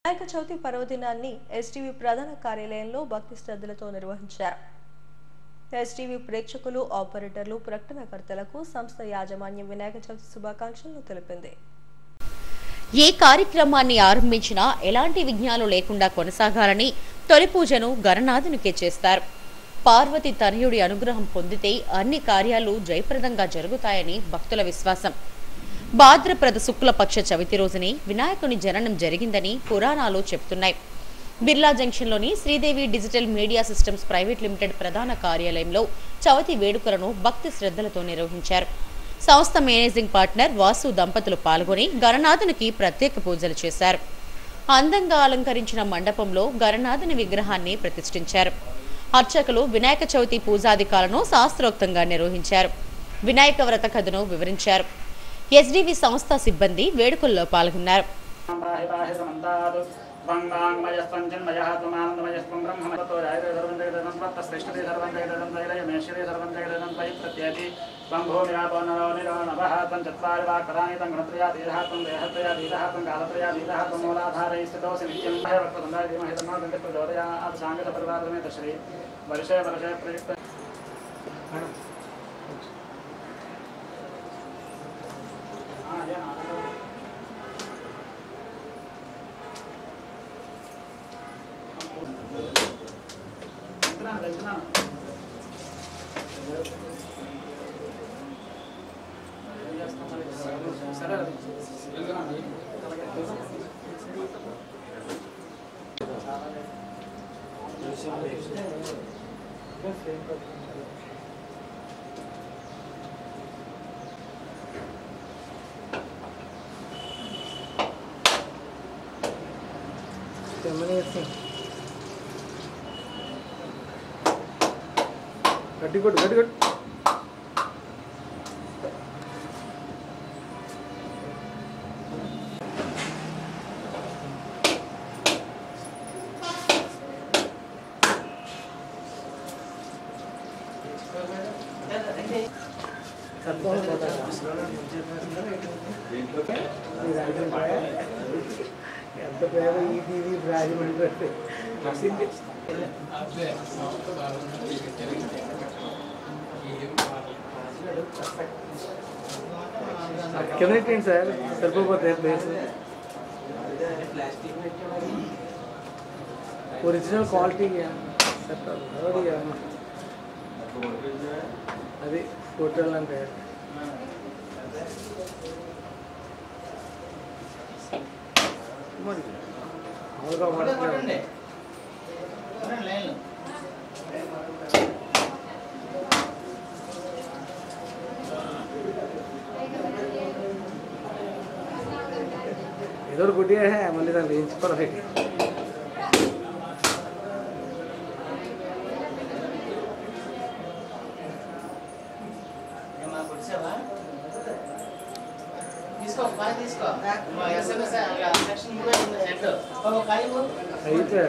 వినాయక చవితి పర్వదినాన్ని ఎస్టీవీ ప్రధాన కార్యాలయంలో భక్తి శ్రద్ధలతో నిర్వహించారు ఎస్టీవీ ప్రేక్షకులు ఆపరేటర్లు ప్రకటనకర్తలకు సంస్థ యాజమాన్యం వినాయక చవితి శుభాకాంక్షలు తెలిపింది ఏ కార్యక్రమాన్ని ఆరంభించినా ఎలాంటి విఘ్నాలు లేకుండా కొనసాగాలని తొలి పూజను గణనాథునికే చేస్తారు పార్వతి తనయుడి అనుగ్రహం పొందితే అన్ని కార్యాలు జయప్రదంగా జరుగుతాయని భక్తుల విశ్వాసం భాద్రప్రద శుక్లపక్ష చవితి రోజుని వినాయకుని జననం జరిగిందని పురాణాలు చెప్తున్నాయి బిర్లా జంక్షన్లోని Sridevi digital media systems private limited ప్రధాన కార్యాలయంలో చవితి వేడుకలను భక్తి శ్రద్ధలతో నిర్వహించారు సంస్థ మేనేజింగ్ పార్ట్నర్ వాసు దంపతులు పాల్గొని గణనాథునికి ప్రత్యేక పూజలు చేశారు అందంగా అలంకరించిన మండపంలో గణనాథుని విగ్రహాన్ని ప్రతిష్ఠించారు అర్చకులు వినాయక చవితి పూజాధికాలను శాస్త్రోక్తంగా నిర్వహించారు వినాయక వ్రత కథను వివరించారు ఎస్డివి సంస్థ సిబ్బంది వేడుకల్లో పాల్గొన్నారు పాహి పాహి సమంతాదు త్వంగాంగమయస్త్వంజన్మయః త్వమానందమయస్త్వం బ్రహ్మమతో జాయతే సర్వం జగదం శ్రేష్ఠతే సర్వం జగదం ధైర్యమేశ్వరే సర్వం జగదం త్వయి ప్రత్యేతి త్వం భూమిరాపో నరో నిరో నభః త్వం చత్వారి వాక్పదాని త్వం గుణత్రయాతీతః త్వం దేహత్రయాతీతः త్వం కాలత్రయాతీతः త్వం మూలాధారై స్థితోసి నిత్యం భయవక్తదండాయ ధీమహి తన్నో దంతి ప్రచోదయాత్ సాంగత పరివారమే శ్రీ వర్షే వర్షే ప్రయుక్త ఆ, అదే నా. వెళ్తున్నాను వెళ్తున్నాను సరే వెళ్తున్నాను గట్టి కొట్టు గట్టి కొట్టు ఎంత పేద ఈ టీవీ రాజమండ్రి కింద పెట్టండి సార్ సరిపోతే ప్లేస్ ఒరిజినల్ క్వాలిటీ అది ఫోటోలు అంటే మరి మామూలుగా పడట్లేదు. ఏదో ఒకటి గుడ్డి మళ్ళీ దాన్ని వేయించుకోవాలి తీసుకో కాయ తీసుకో ఎస్ఎంఎస్ సెక్షన్ కూడా హెడ్ ఒక కాయ ఇవ్వు. అయితే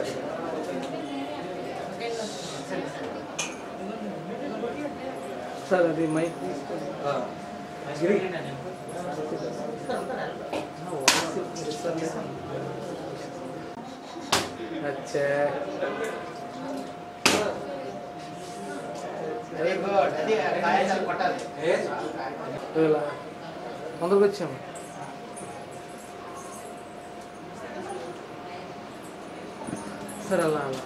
సార్ అది మైక్ తీసుకోండి గిరి అచ్చా వెరీ గుడ్ అది కాయ చాలా కొట్టాలి ఇలా తొందరగా వచ్చాము సరే అలా అలా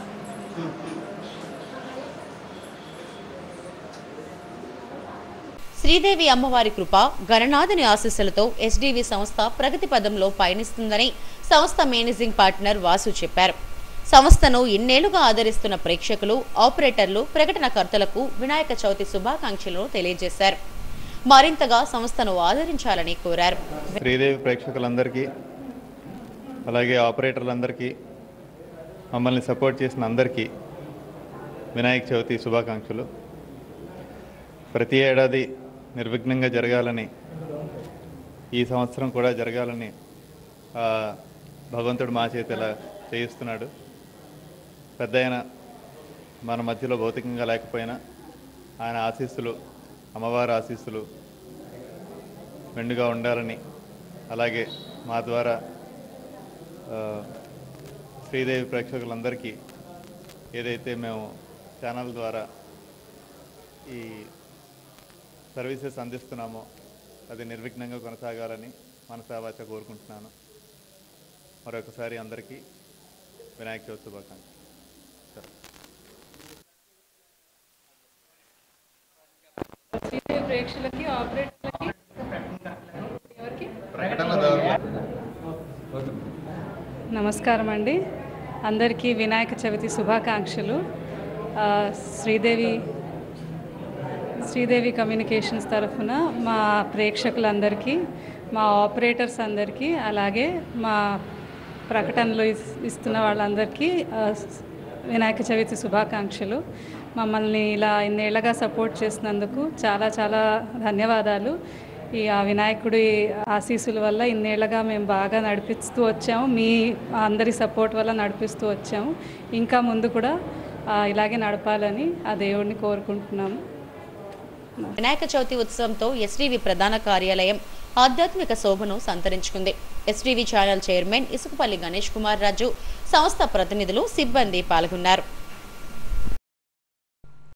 శ్రీదేవి అమ్మవారి కృప గణనాథుని ఆశీస్సులతో ఎస్డివి సంస్థ ప్రగతి పదంలో పయనిస్తుందని సంస్థ మేనేజింగ్ పార్ట్నర్ వాసు చెప్పారు సంస్థను ఇన్నేళ్లుగా ఆదరిస్తున్న ప్రేక్షకులు ఆపరేటర్లు ప్రకటనకర్తలకు వినాయక చవితి శుభాకాంక్షలను తెలియజేశారు మరింతగా సంస్థను ఆదరించాలని కోరారు శ్రీదేవి ప్రేక్షకులందరికీ అలాగే ఆపరేటర్లందరికీ మమ్మల్ని సపోర్ట్ చేసిన అందరికీ వినాయక చవితి శుభాకాంక్షలు ప్రతి ఏడాది నిర్విఘ్నంగా జరగాలని ఈ సంవత్సరం కూడా జరగాలని ఆ, భగవంతుడు మా చేతి ఇలా చేయిస్తున్నాడు పెద్ద ఆయన మన మధ్యలో భౌతికంగా లేకపోయినా ఆయన ఆశీస్సులు అమ్మవారి ఆశీస్సులు మెండుగా ఉండాలని అలాగే మా ద్వారా ఆ, శ్రీదేవి ప్రేక్షకులందరికీ ఏదైతే మేము ఛానల్ ద్వారా ఈ సర్వీసెస్ అందిస్తున్నామో అది నిర్విఘ్నంగా కొనసాగాలని మనసావాచ కోరుకుంటున్నాను మరొకసారి అందరికీ వినాయక చవితి శుభాకాంక్షలు శ్రీదేవి ప్రేక్షకులకి ఆపరేటర్లకి ఎవరికి నమస్కారం అండి అందరికీ వినాయక చవితి శుభాకాంక్షలు ఆ, శ్రీదేవి శ్రీదేవి కమ్యూనికేషన్స్ తరఫున మా ప్రేక్షకులందరికీ మా ఆపరేటర్స్ అందరికీ అలాగే మా ప్రకటనలు ఇస్- ఇస్తున్న వాళ్ళందరికీ ఆ, స్- వినాయక చవితి శుభాకాంక్షలు మమ్మల్ని ఇలా ఇన్నేళ్లగా సపోర్ట్ చేసినందుకు చాలా చాలా ధన్యవాదాలు ఈ ఆ వినాయకుడి ఆశీస్సుల వల్ల ఇన్నేళ్లగా మేము బాగా నడిపిస్తూ వచ్చాము మీ అందరి సపోర్ట్ వల్ల నడిపిస్తూ వచ్చాము ఇంకా ముందు కూడా ఆ, ఇలాగే నడపాలని ఆ దేవుడిని కోరుకుంటున్నాము వినాయక చవితి ఉత్సవంతో ఎస్టీవీ ప్రధాన కార్యాలయం ఆధ్యాత్మిక శోభను సంతరించుకుంది STV channel chairman Isukapalli Ganesh Kumar Raju సంస్థ ప్రతినిధులు సిబ్బంది పాల్గొన్నారు